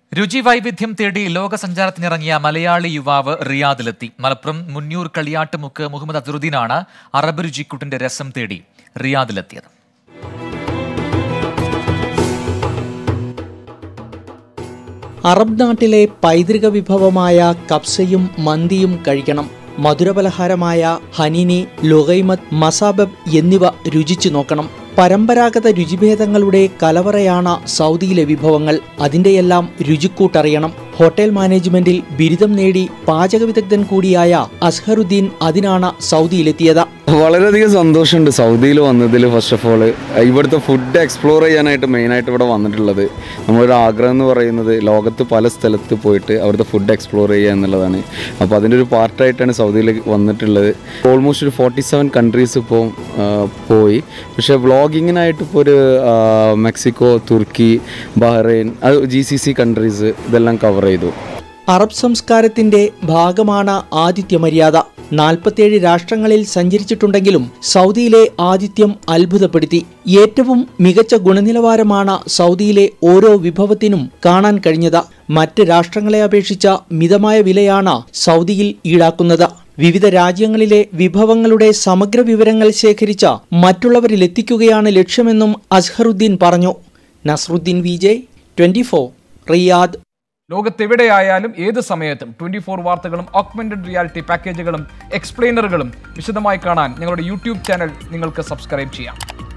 രുചി വൈവിധ്യം തേടി ലോക സഞ്ചാരത്തിനിറങ്ങിയ മലയാളി യുവാവ് റിയാദിലെത്തി മലപ്പുറം മുന്നൂർ കളിയാട്ടുമുക്ക് മുഹമ്മദ് അസറുദ്ദീനാണ് അറബ് രുചിക്കുട്ടിന്റെ രസം തേടി റിയാദിലെത്തിയത് അറബ് നാട്ടിലെ പൈതൃക വിഭവമായ കബ്സയും മന്തിയും കഴിക്കണം മധുരപലഹാരമായ ഹനിനി ലുഗൈമത്ത് മസാബബ് എന്നിവ രുചിച്ചു നോക്കണം പരമ്പരാഗത രുചിഭേദങ്ങളുടെ കലവറയാണ് സൗദിയിലെ വിഭവങ്ങൾ അതിന്റെയെല്ലാം രുചിക്കൂട്ടറിയണം ഹോട്ടൽ മാനേജ്മെന്റിൽ ബിരുദം നേടി പാചക വിദഗ്ധൻ കൂടിയായ അസ്ഹറുദ്ദീൻ അതിനാണ് സൗദിയിലെത്തിയത് വളരെയധികം സന്തോഷമുണ്ട് സൗദിയിൽ വന്നതിൽ ഫസ്റ്റ് ഓഫ് ഓൾ ഇവിടുത്തെ ഫുഡ് എക്സ്പ്ലോർ ചെയ്യാനായിട്ട് മെയിനായിട്ട് ഇവിടെ വന്നിട്ടുള്ളത് നമ്മളൊരു ആഗ്രഹം എന്ന് പറയുന്നത് ലോകത്ത് പല സ്ഥലത്ത് പോയിട്ട് അവിടുത്തെ ഫുഡ് എക്സ്പ്ലോർ ചെയ്യുക എന്നുള്ളതാണ് അപ്പോൾ അതിൻ്റെ ഒരു പാർട്ടായിട്ടാണ് സൗദിയിൽ വന്നിട്ടുള്ളത് ഓൾമോസ്റ്റ് ഒരു ഫോർട്ടി സെവൻ കൺട്രീസ് ഇപ്പോൾ പോയി പക്ഷേ വ്ളോഗിങ്ങിനായിട്ട് ഇപ്പോൾ ഒരു ആ, മെക്സിക്കോ തുർക്കി ബഹ്റൈൻ അത് ജി സി സി കൺട്രീസ് ഇതെല്ലാം കവർ ചെയ്തു അറബ് സംസ്കാരത്തിന്റെ ഭാഗമാണ് ആതിഥ്യ മര്യാദ നാൽപ്പത്തിയേഴ് രാഷ്ട്രങ്ങളിൽ സഞ്ചരിച്ചിട്ടുണ്ടെങ്കിലും സൗദിയിലെ ആതിഥ്യം അത്ഭുതപ്പെടുത്തി ഏറ്റവും മികച്ച ഗുണനിലവാരമാണ് സൗദിയിലെ ഓരോ വിഭവത്തിനും കാണാൻ കഴിഞ്ഞത് മറ്റ് രാഷ്ട്രങ്ങളെ അപേക്ഷിച്ച മിതമായ വിലയാണ് സൗദിയിൽ ഈടാക്കുന്നത് വിവിധ രാജ്യങ്ങളിലെ വിഭവങ്ങളുടെ സമഗ്ര വിവരങ്ങൾ ശേഖരിച്ച മറ്റുള്ളവരിലെത്തിക്കുകയാണ് ലക്ഷ്യമെന്നും അസ്ഹറുദ്ദീൻ പറഞ്ഞു നസ്രുദ്ദീൻ വിജയ് ട്വന്റി റിയാദ് ലോകത്തെവിടെയായാലും ഏത് സമയത്തും ട്വന്റി ഫോർ വാർത്തകളും ഓഗ്മെന്റഡ് റിയാലിറ്റി പാക്കേജുകളും എക്സ്പ്ലെയിനറുകളും വിശദമായി കാണാൻ ഞങ്ങളുടെ യൂട്യൂബ് ചാനൽ നിങ്ങൾക്ക് സബ്സ്ക്രൈബ് ചെയ്യാം